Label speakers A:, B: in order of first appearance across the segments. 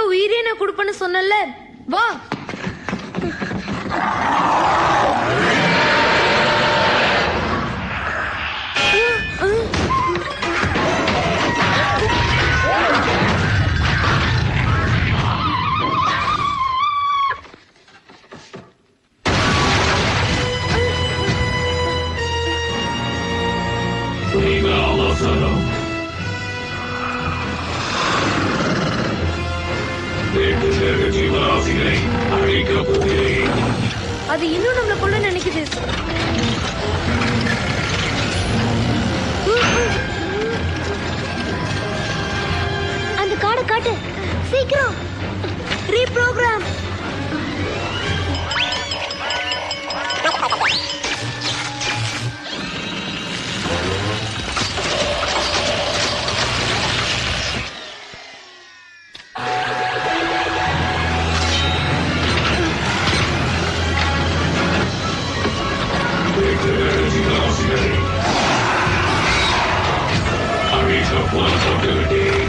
A: உயிரே நான் கொடுப்பேன்னு சொன்னல வா
B: நீங்கள் அவசரம் வெகு வெகு ஜீவராசிகளை அழிக்கப் போகிறேன்
A: அது இன்னும் நம்மள கொள்ள நினைக்குது
C: அந்த காடை காட்டு சீக்கிரம்
A: ரீப்ரோக்ராம்
B: வெகு வெகு ஜீவராசிகளை அழிக்கப் புறப்பட்டுவிட்டேன்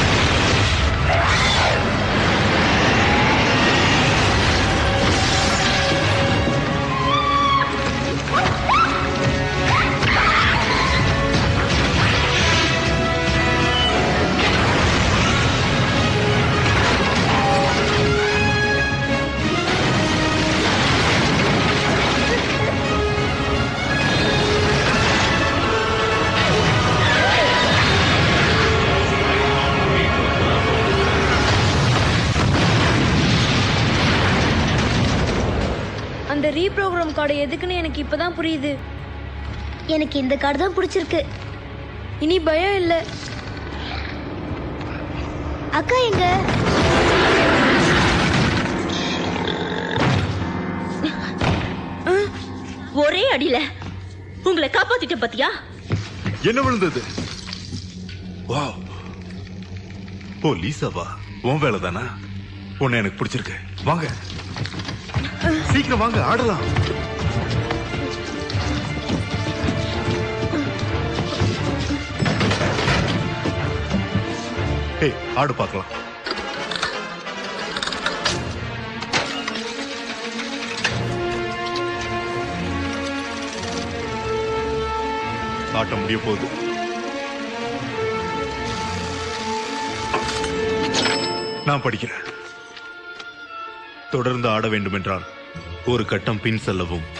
A: அந்த ரீப்ரோக்ராம் கார்டு எதுக்குன்னு எனக்கு இப்பதான் புரியுது
C: எனக்கு இந்த காடு தான் பிடிச்சிருக்கு
A: இனி பயம் இல்ல
C: அக்கா எங்க
D: ஒரே அடியில உங்களை காப்பாத்திட்டேன் பாத்தியா
E: என்ன விழுந்தது வாவ் ஓ லீசாவா உன் வேலை தானா உன்னை எனக்கு பிடிச்சிருக்கு வாங்க சீக்கிரம் வாங்க ஆடலாம் ஏய் ஆடு பார்க்கலாம் ஆட்டம் முடிய போகுது நான் படிக்கிறேன் தொடர்ந்து ஆட வேண்டுமென்றால் ஒரு கட்டம் பின் செல்லவும்